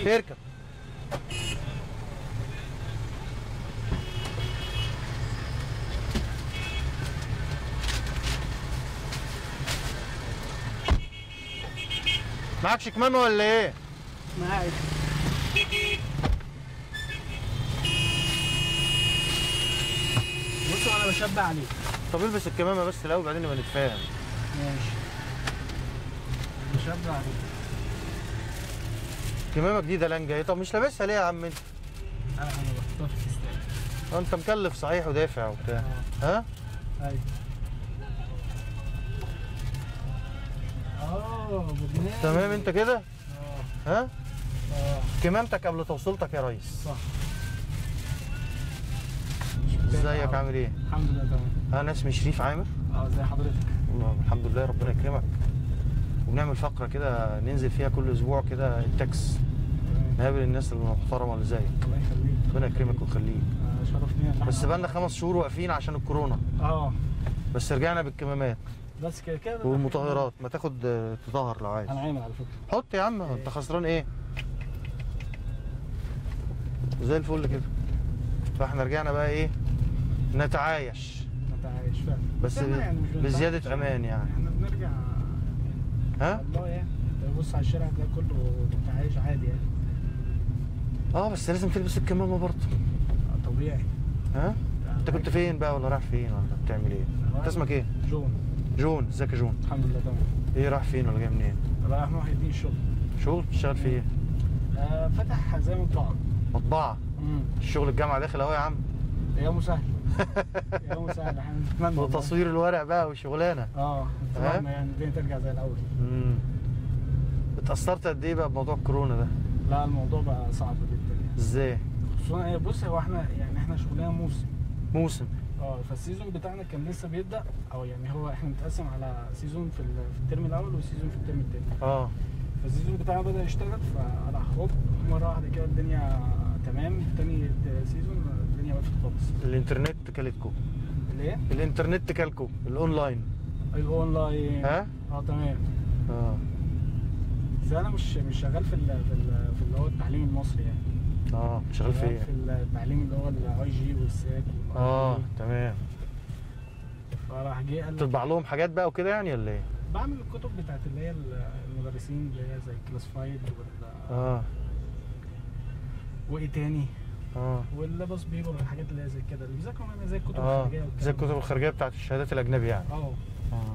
اركب معكش كمامه ولا ايه؟ معاك بصوا انا بشبع عليك طب البس الكمامه بس الاول بعدين نبقى نتفاهم ماشي بشبع عليك كمامه جديده لانجا ايه طب مش لابسها ليه يا عم انت؟ انا انا بحطها في الكيستان هو انت مكلف صحيح ودافع وبتاع ها؟ ايوه اه برنامج تمام انت كده؟ اه ها؟ اه كمامتك قبل توصيلتك يا ريس صح ازيك عامل ايه؟ الحمد لله تمام انا اسمي شريف عامر اه زي حضرتك والله الحمد لله ربنا يكرمك وبنعمل فقره كده ننزل فيها كل اسبوع كده التاكس تمام نقابل الناس المحترمه اللي زيك الله يخليك ربنا يكرمك ويخليك آه، شرفني إن بس إحنا- بقالنا خمس شهور واقفين عشان الكورونا اه بس رجعنا بالكمامات بس كده كده والمطهرات ما تاخد آه، تطهر لو عايز انا عامل على فكره حط يا عم انت خسران ايه زي الفل كده فاحنا رجعنا بقى ايه نتعايش انت عايش فعلا بس إحنا يعني مش بنتعايش. بزيادة أمان يعني. احنا بنرجع ها والله يعني انت بص على الشارع ده كله متعايش عادي يعني اه بس لازم تلبس الكمامه برضه آه، طبيعي ها انت كنت فين بقى ولا رايح فين ولا بتعمل ايه انت اسمك ايه جون جون ازيك يا جون الحمد لله تمام ايه رايح فين ولا جاي منين رايح محي الدين الشغل شغل بتشتغل في ايه آه فتح زي ما بتقعد مطبعه امم الشغل الجامعه داخل اهو يا عم يا مسهل يا مسهل احنا نتمنى والله. وتصوير الورق بقى وشغلانه اه نتمنى يعني الدنيا ترجع زي الاول امم اتأثرت قد ايه بقى بموضوع الكورونا ده لا الموضوع بقى صعب جدا يعني ازاي خصوصا إيه، بص هو احنا يعني احنا شغلنا موسم موسم اه فالسيزون بتاعنا كان لسه بيبدا او يعني هو احنا متقسم على سيزون في ال- في الترم الاول وسيزون في الترم الثاني اه فالسيزون بتاعنا بدا يشتغل فراح هوب مره واحده كده الدنيا تمام تاني سيزون الدنيا وقفت خالص الانترنت كلتكو ليه؟ الانترنت كلكو الاونلاين الاونلاين ها؟ اه تمام اه بس انا مش مش شغال في ال في ال في اللي هو التعليم المصري يعني اه شغال في ايه في التعليم اللي هو الاي جي والساك اه تمام فراح جه قال لك تطبع لهم حاجات بقى وكده يعني ولا ايه بعمل الكتب بتاعت اللي هي المدرسين اللي هي زي كلاسفايد وال اه وايه تاني اه واللبس بيبر والحاجات اللي هي زي كده اللي بيذاكروا منها زي الكتب اه الخارجيه والكلام زي ده. الكتب الخارجيه بتاعت الشهادات الاجنبي يعني اه اه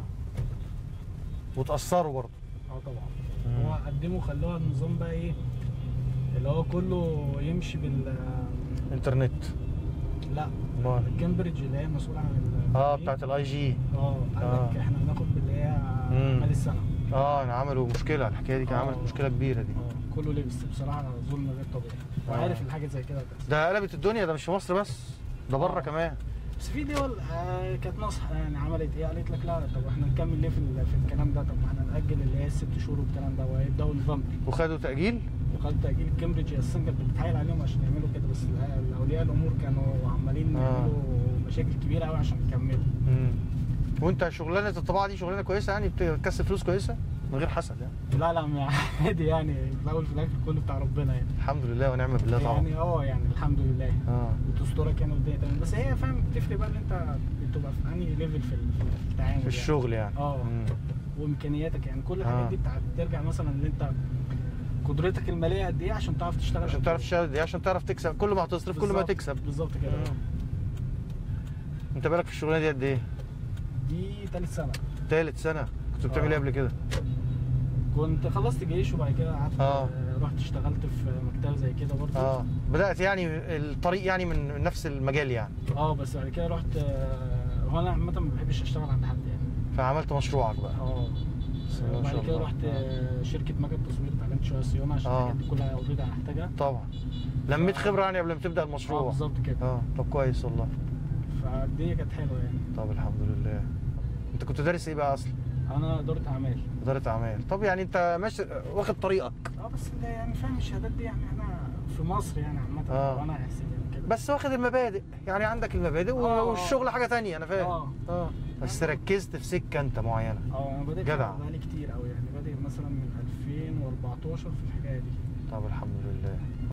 وتاثروا برضه اه طبعا مم. هو قدموا خلوها النظام بقى ايه اللي هو كله يمشي بال انترنت لا امال كامبريدج اللي هي مسؤوله عن ال- اه بتاعت الاي جي اه قال آه. لك احنا بناخد باللي هي مم. مال السنه اه انا عملوا مشكله الحكايه دي كانت آه. عملت مشكله كبيره دي اه كله لبس بصراحه ظلم غير طبيعي آه. وعارف الحاجه زي كده بس ده قلبت الدنيا ده مش في مصر بس ده بره آه. كمان بس في دول آه كانت ناصحه يعني عملت ايه قالت لك لا طب احنا نكمل ليه في, ال- في الكلام ده طب ما احنا ناجل اللي هي الست شهور والكلام ده ويبداوا نوفمبر وخدوا تاجيل وخدوا تاجيل كامبريدج اساسا كانت بتتحايل عليهم عشان يعملوا كده بس ال- اولياء الامور كانوا عمالين آه. يعملوا مشاكل كبيره قوي عشان يكملوا امم وانت شغلانه الطباعه دي شغلانه كويسه يعني بتكسب فلوس كويسه من غير حسد يعني لا لا ما- عادي يعني في الاول في الاخر كله بتاع ربنا يعني الحمد لله ونعم بالله طبعا يعني اه يعني الحمد لله اه وتسترك يعني والدنيا تمام بس هي فاهم بتفرق بقى ان انت بتبقى في انهي ليفل في ال- في التعامل في يعني. الشغل يعني اه مم. وامكانياتك يعني كل الحاجات آه. دي بتاع- بترجع مثلا ان انت قدرتك الماليه قد ايه عشان تعرف تشتغل عشان قد تعرف إيه. تشتغل دي عشان تعرف تكسب كل ما هتصرف كل ما بالظبط. تكسب بالظبط كده آه. انت بالك في الشغلانه دي قد ايه؟ دي تالت سنه تالت سنه كنت بتعمل آه. ايه قبل كده؟ كنت خلصت جيش وبعد كده قعدت آه. آه، رحت اشتغلت في مكتبه زي كده برضه اه بدات يعني الطريق يعني من من نفس المجال يعني اه بس بعد كده رحت آه، هو انا عامه ما بحبش اشتغل عند حد يعني فعملت مشروعك بقى اه بسم الله ما شاء وبعد كده الله. رحت آه. آه، شركه مكن تصوير اتعلمت شويه صيانه عشان آه. الحاجات دي كلها اوريدي هحتاجها طبعا لميت خبره يعني قبل ما تبدا اه المشروع بالظبط كده اه طب كويس والله فالدنيا كانت حلوه يعني طب الحمد لله انت كنت دارس ايه بقى اصلا؟ انا اداره اعمال اداره اعمال طب يعني انت ماشي واخد طريقك اه بس انت يعني فاهم الشهادات دي يعني احنا في مصر يعني عامه آه. وانا احسن يعني كده بس واخد المبادئ يعني عندك المبادئ آه. والشغل حاجه تانية انا فاهم آه. اه بس ركزت في سكه انت معينه اه انا بدات جدع. بقالي كتير قوي يعني بادئ مثلا من 2014 في الحكايه دي طب الحمد لله